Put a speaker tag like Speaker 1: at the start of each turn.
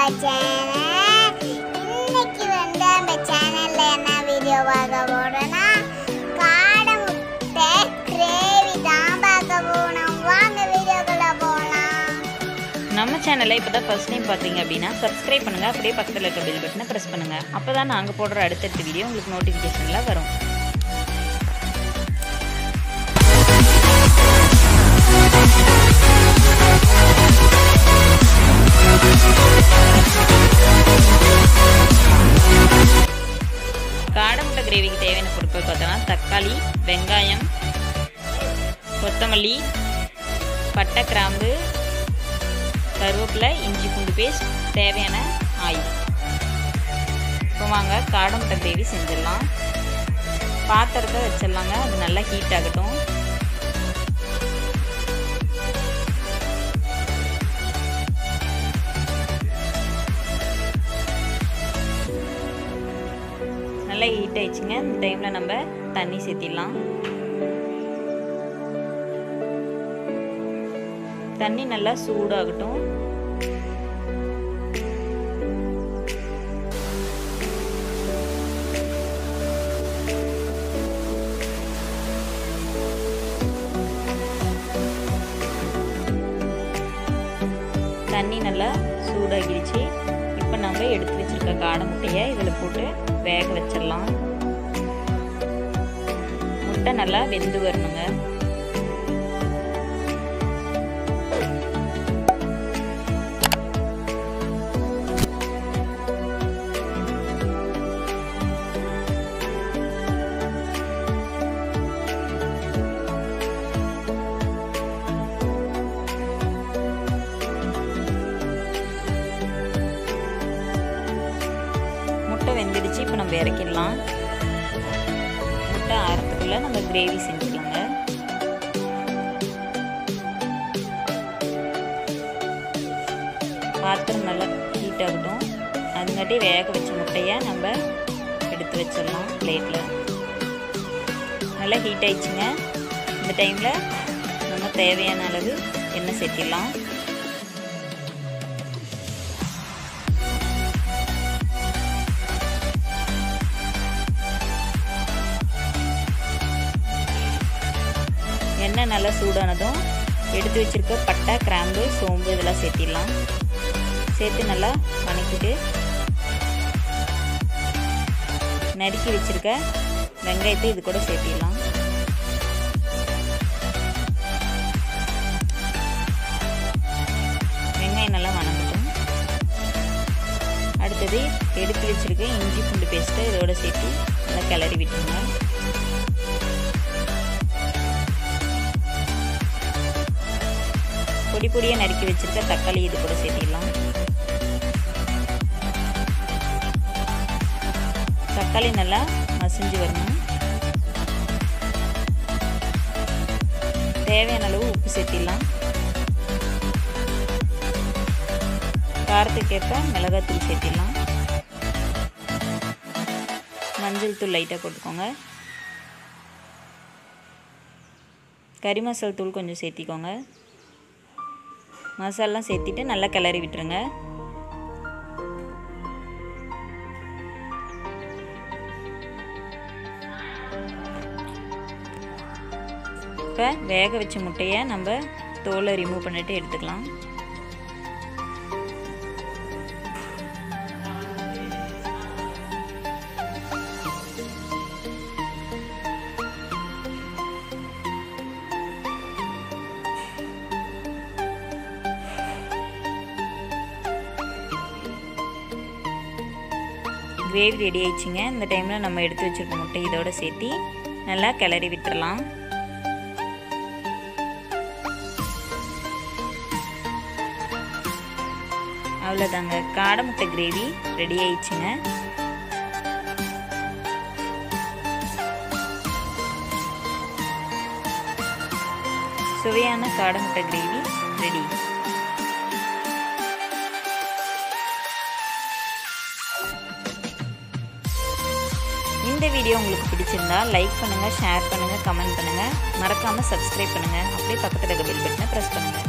Speaker 1: channel இன்னைக்கு வந்து நம்ம சேனல்ல என்ன வீடியோ பார்க்க போறோம்னா காடை முட்டை கிரேவி தான் பார்க்க போனோம் வாங்க வீடியோக்குள்ள போலாம்
Speaker 2: நம்ம சேனலை இப்போ தான் ஃபஸ்ட் டைம் பார்த்தீங்க அப்படின்னா சப்ஸ்கிரைப் பண்ணுங்கள் அப்படியே பக்கத்தில் இருக்க பெல் பட்டனை ப்ரெஸ் பண்ணுங்கள் அப்போ தான் நாங்கள் போடுற அடுத்தடுத்த வீடியோ உங்களுக்கு நோட்டிஃபிகேஷனில் வரும் காடை முட்டை கிரேவிக்கு தேவையான பொருட்கள் பார்த்தோன்னா தக்காளி வெங்காயம் கொத்தமல்லி பட்டை கிராம்பு கருவேப்பிலை இஞ்சி பூண்டு பேஸ்ட் தேவையான ஆயில் இப்போ வாங்க காடை முட்டை கிரேவி செஞ்சிடலாம் பாத்திரத்தை வச்சிடலாங்க அது நல்லா ஹீட் ஆகட்டும் நல்லா ஹீட் ஆயிடுச்சுங்க இந்த டைமில் நம்ம தண்ணி சேர்த்திடலாம் தண்ணி நல்லா சூடாகட்டும் தண்ணி நல்லா சூடாகிடுச்சு இப்போ நம்ம எடுத்து வச்சிருக்க காடை முட்டையை இதில் போட்டு வேக வச்சிடலாம் முட்டை நல்லா வெந்து வரணுங்க முட்டை வெந்துடுச்சு இப்போ நம்ம இறக்கிடலாம் முட்டை ஆறத்துக்குள்ளே நம்ம கிரேவி செஞ்சுக்கலாங்க பாத்திரம் நல்லா ஹீட் ஆகட்டும் அதுங்காட்டி வேக வச்ச முட்டையை நம்ம எடுத்து வச்சிடலாம் பிளேட்டில் நல்லா ஹீட் ஆயிடுச்சுங்க இந்த டைமில் நம்ம தேவையான அளவு எண்ணெய் சேர்த்திடலாம் எண்ணெய் நல்லா சூடானதும் எடுத்து வச்சுருக்க பட்டை கிராம்பு சோம்பு இதெல்லாம் சேர்த்திடலாம் சேர்த்து நல்லா வணக்கிட்டு நறுக்கி வச்சுருக்க வெங்காயத்தை இது கூட சேர்த்திடலாம் வெங்காயம் நல்லா வணங்கட்டும் அடுத்தது எடுத்து வச்சுருக்க இஞ்சி பூண்டு பேஸ்ட்டை இதோட சேர்த்து நல்லா கிளறி விட்டுருங்க பொடி பொடியாக நறுக்கி வச்சுருக்க தக்காளி இது கூட சேர்த்திடலாம் தக்காளி நல்லா மசிஞ்சு வரணும் தேவையான அளவு உப்பு சேர்த்திடலாம் காரத்துக்கேற்ப மிளகாத்தூள் சேர்த்திடலாம் மஞ்சள் தூள் லைட்டாக போட்டுக்கோங்க கறி மசால் தூள் கொஞ்சம் சேர்த்திக்கோங்க மசாலாம் சேர்த்திட்டு நல்லா கிளறி விட்டுருங்க இப்போ வேக வச்ச முட்டையை நம்ம தோலை ரிமூவ் பண்ணிட்டு எடுத்துக்கலாம் கிரேவி ரெடி ஆயிடுச்சுங்க இந்த டைமில் நம்ம எடுத்து வச்சுருக்க முட்டை இதோட சேர்த்தி நல்லா கிளறி விட்டுறலாம் அவ்வளோதாங்க காடை முட்டை கிரேவி ரெடி ஆயிடுச்சுங்க சுவையான காடை முட்டை கிரேவி ரெடி இந்த வீடியோ உங்களுக்கு பிடிச்சிருந்தா லைக் பண்ணுங்கள் ஷேர் பண்ணுங்கள் கமெண்ட் பண்ணுங்கள் மறக்காமல் சப்ஸ்கிரைப் பண்ணுங்கள் அப்படியே பக்கத்தில் இருக்க பெல் பட்டனை ப்ரெஸ் பண்ணுங்கள்